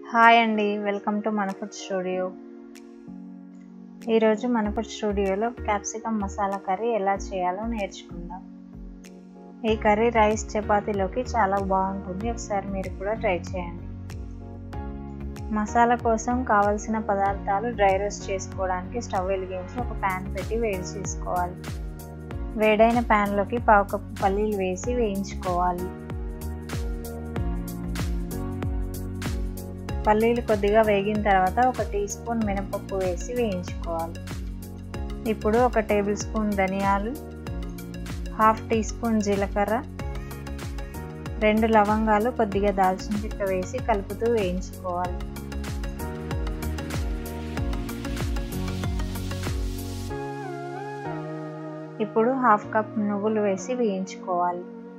hi అండి welcome to మన food studio ఈరోజు మన ఫుడ్ స్టూడియోలో క్యాప్సికమ్ మసాలా కర్రీ ఎలా చేయాలో నేర్చుకుందాం ఈ కర్రీ రైస్ చపాతీలోకి చాలా బాగుంటుంది ఒకసారి మీరు కూడా ట్రై చేయండి మసాలా కోసం కావలసిన పదార్థాలు డ్రై రోస్ట్ చేసుకోవడానికి స్టవ్ వెలిగించి ఒక ప్యాన్ పెట్టి వేడి చేసుకోవాలి వేడైన ప్యాన్లోకి పావు కప్పు పల్లీలు వేసి వేయించుకోవాలి పల్లీలు కొద్దిగా వేగిన తర్వాత ఒక టీ స్పూన్ మినపప్పు వేసి వేయించుకోవాలి ఇప్పుడు ఒక టేబుల్ స్పూన్ ధనియాలు హాఫ్ టీ స్పూన్ జీలకర్ర రెండు లవంగాలు కొద్దిగా దాల్చిన చెక్క వేసి కలుపుతూ వేయించుకోవాలి ఇప్పుడు హాఫ్ కప్ నువ్వులు వేసి వేయించుకోవాలి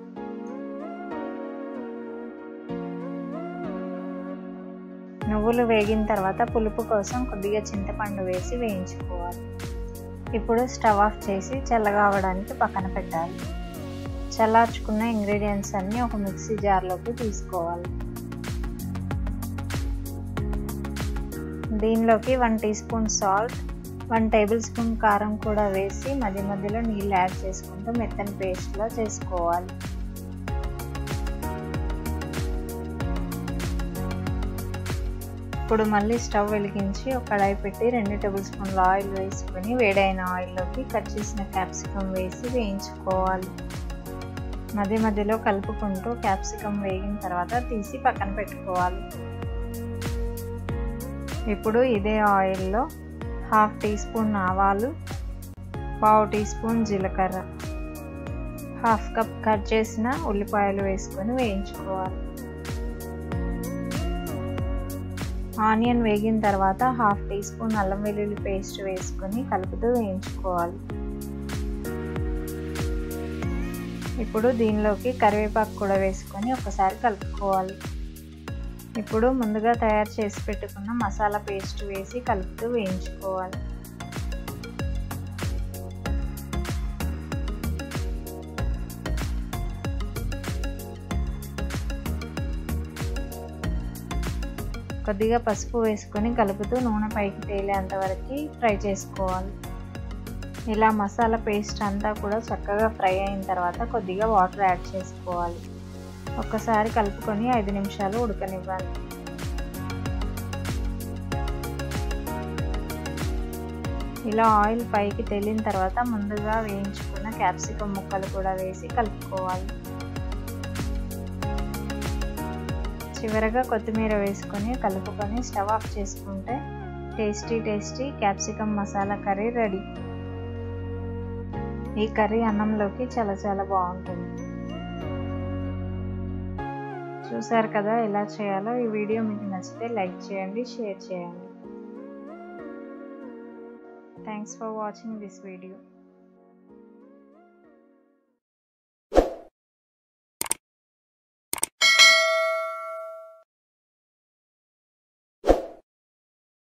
నువ్వులు వేగిన తర్వాత పులుపు కోసం కొద్దిగా చింతపండు వేసి వేయించుకోవాలి ఇప్పుడు స్టవ్ ఆఫ్ చేసి చల్లగా అవ్వడానికి పక్కన పెట్టాలి చల్లార్చుకున్న ఇంగ్రీడియంట్స్ అన్నీ ఒక మిక్సీ జార్లోకి తీసుకోవాలి దీనిలోకి one teaspoon salt one tablespoon కారం కూడా వేసి మధ్య మధ్యలో నీళ్ళు యాడ్ చేసుకుంటూ మెత్తని పేస్ట్లా చేసుకోవాలి ఇప్పుడు మళ్ళీ స్టవ్ వెలిగించి ఒక కడాయి పెట్టి రెండు టేబుల్ స్పూన్ల ఆయిల్ వేసుకొని వేడైన ఆయిల్లోకి కట్ చేసిన క్యాప్సికమ్ వేసి వేయించుకోవాలి మధ్య మధ్యలో కలుపుకుంటూ క్యాప్సికమ్ వేగిన తర్వాత తీసి పక్కన పెట్టుకోవాలి ఇప్పుడు ఇదే ఆయిల్లో హాఫ్ టీ స్పూన్ ఆవాలు పావు టీ స్పూన్ జీలకర్ర హాఫ్ కప్ కట్ చేసిన ఉల్లిపాయలు వేసుకొని వేయించుకోవాలి ఆనియన్ వేగిన తర్వాత హాఫ్ టీ స్పూన్ అల్లం వెల్లుల్లి పేస్ట్ వేసుకొని కలుపుతూ వేయించుకోవాలి ఇప్పుడు దీనిలోకి కరివేపాకు కూడా వేసుకొని ఒకసారి కలుపుకోవాలి ఇప్పుడు ముందుగా తయారు చేసి పెట్టుకున్న మసాలా పేస్ట్ వేసి కలుపుతూ వేయించుకోవాలి కొద్దిగా పసుపు వేసుకొని కలుపుతూ నూనె పైకి తేలేంత వరకు ఫ్రై చేసుకోవాలి ఇలా మసాలా పేస్ట్ అంతా కూడా చక్కగా ఫ్రై అయిన తర్వాత కొద్దిగా వాటర్ యాడ్ చేసుకోవాలి ఒక్కసారి కలుపుకొని ఐదు నిమిషాలు ఉడకనివ్వాలి ఇలా ఆయిల్ పైకి తేలిన తర్వాత ముందుగా వేయించుకున్న క్యాప్సికమ్ ముక్కలు కూడా వేసి కలుపుకోవాలి చివరగా కొత్తిమీర వేసుకొని కలుపుకొని స్టవ్ ఆఫ్ చేసుకుంటే tasty tasty capsicum masala curry ready ఈ కర్రీ అన్నంలోకి చాలా చాలా బాగుంటుంది చూసారు కదా ఎలా చేయాలో ఈ వీడియో మీకు నచ్చితే లైక్ చేయండి షేర్ చేయండి thanks for watching this video